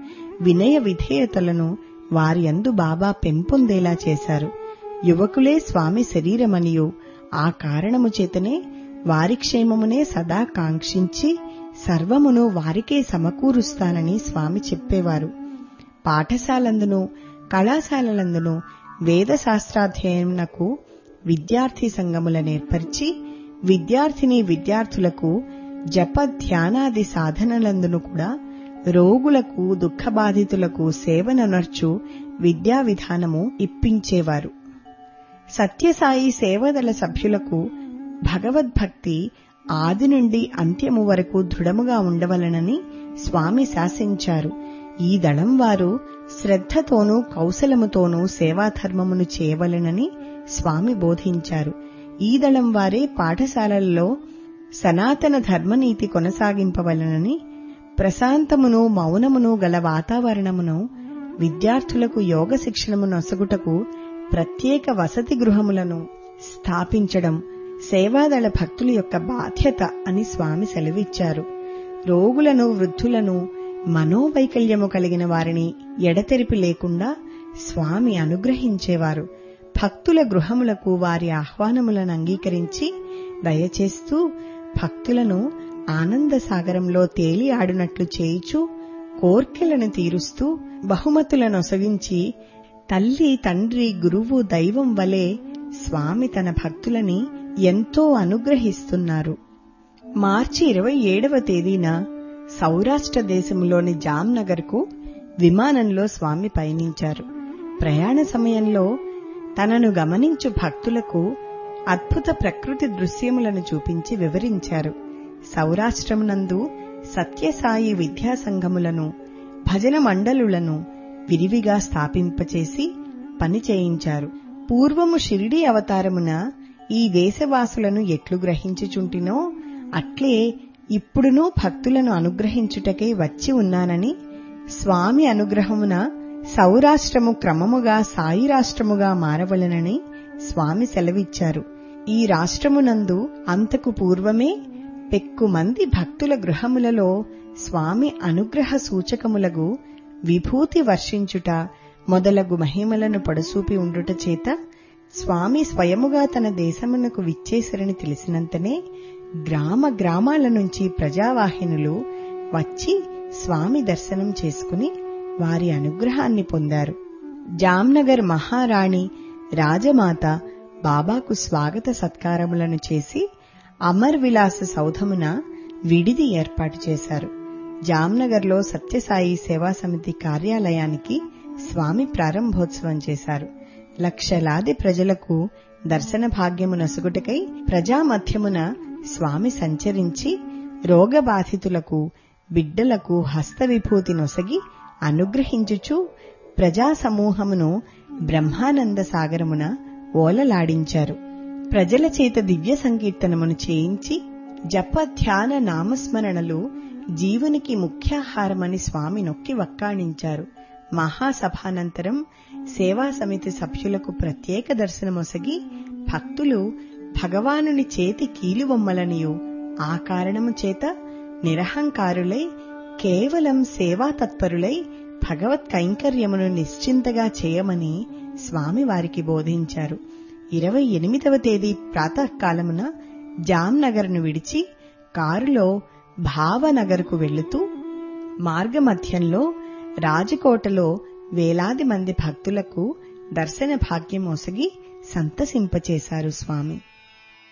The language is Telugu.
వినయ విధేయతలను వారి యందు బాబా పెంపొందేలా చేశారు యువకులే స్వామి శరీరమనియు ఆ కారణము చేతనే వారి క్షేమమునే సదా కాంక్షించి సర్వమును వారికే సమకూరుస్తానని స్వామి చెప్పేవారు పాఠశాలందును కళాశాలలందును వేద శాస్త్రాధ్యయనకు విద్యార్థి సంఘములనేర్పరిచి విద్యార్థిని విద్యార్థులకు జప ధ్యానాది సాధనలందును కూడా రోగులకు దుఃఖబాధితులకు సేవననర్చు విద్యా విధానము ఇప్పించేవారు సత్యసాయి సేవదళ సభ్యులకు భగవద్భక్తి ఆది నుండి అంత్యము వరకు దృఢముగా ఉండవలనని స్వామి శాసించారు ఈ దళం వారు శ్రద్ధతోనూ కౌశలముతోనూ సేవాధర్మమును చేయవలెనని స్వామి బోధించారు ఈ దళం వారే పాఠశాలల్లో సనాతన ధర్మనీతి కొనసాగింపవలనని ప్రశాంతమును మౌనమును గల వాతావరణమును విద్యార్థులకు యోగ శిక్షణము నొసగుటకు ప్రత్యేక వసతి గృహములను స్థాపించడం సేవాదళ భక్తుల యొక్క బాధ్యత అని స్వామి సెలవిచ్చారు రోగులను వృద్ధులను మనోవైకల్యము కలిగిన వారిని ఎడతెరిపి లేకుండా స్వామి అనుగ్రహించేవారు భక్తుల గృహములకు వారి ఆహ్వానములను అంగీకరించి దయచేస్తూ భక్తులను ఆనంద సాగరంలో తేలి ఆడినట్లు చేయిచు కోర్కెలను తీరుస్తూ బహుమతులను ఒసగించి తల్లి తండ్రి గురువు దైవం వలె స్వామి తన భక్తులని ఎంతో అనుగ్రహిస్తున్నారు మార్చి ఇరవై ఏడవ తేదీన సౌరాష్ట్ర దేశంలోని జామ్నగర్కు విమానంలో స్వామి పయనించారు ప్రయాణ సమయంలో తనను గమనించు భక్తులకు అద్భుత ప్రకృతి దృశ్యములను చూపించి వివరించారు సౌరాష్ట్రమునందు సత్యసాయి విద్యా సంఘములను భజన మండలులను విరివిగా స్థాపింపచేసి పని చేయించారు పూర్వము షిరిడి అవతారమున ఈ దేశవాసులను ఎట్లు గ్రహించుచుంటినో అట్లే ఇప్పుడునూ భక్తులను అనుగ్రహించుటకై వచ్చి ఉన్నానని స్వామి అనుగ్రహమున సౌరాష్ట్రము క్రమముగా సాయి రాష్ట్రముగా మారవలనని స్వామి సెలవిచ్చారు ఈ రాష్ట్రమునందు అంతకు పూర్వమే పెక్కుమంది భక్తుల గృహములలో స్వామి అనుగ్రహ సూచకములగు విభూతి వర్షించుట మొదలగు మహిమలను పడసూపి ఉండుట చేత స్వామి స్వయముగా తన దేశమునకు విచ్చేసరని తెలిసినంతనే గ్రామ గ్రామాల నుంచి ప్రజావాహినులు వచ్చి స్వామి దర్శనం చేసుకుని వారి అనుగ్రహాన్ని పొందారు జామ్నగర్ మహారాణి రాజమాత బాబాకు స్వాగత సత్కారములను చేసి అమర్ విలాస సౌధమున విడిది ఏర్పాటు చేశారు జామ్నగర్లో సత్యసాయి సేవా సమితి కార్యాలయానికి స్వామి ప్రారంభోత్సవం చేశారు లక్షలాది ప్రజలకు దర్శన భాగ్యము నసుగుటకై ప్రజామధ్యమున స్వామి సంచరించి రోగబాధితులకు బిడ్డలకు హస్తవిభూతి నొసగి అనుగ్రహించుచు ప్రజా సమూహమును బ్రహ్మానంద సాగరమున ఓలలాడించారు ప్రజల చేత దివ్య సంకీర్తనమును చేయించి జప ధ్యాన నామస్మరణలు జీవునికి ముఖ్యాహారమని స్వామి నొక్కి వక్కాణించారు మహాసభానంతరం సేవా సమితి సభ్యులకు ప్రత్యేక దర్శనమొసగి భక్తులు భగవానుని చేతి కీలుబొమ్మలనియు ఆ కారణము చేత నిరహంకారులై కేవలం సేవా తత్పరులై భగవత్ కైంకర్యమును నిశ్చింతగా చేయమని స్వామి వారికి బోధించారు ఇరవై ఎనిమిదవ తేదీ ప్రాతకాలమున జామ్నగర్ను విడిచి కారులో భావనగర్కు వెళుతూ మార్గమధ్యంలో రాజకోటలో వేలాది మంది భక్తులకు దర్శన భాగ్యం ఒసగి సంతసింపచేశారు స్వామి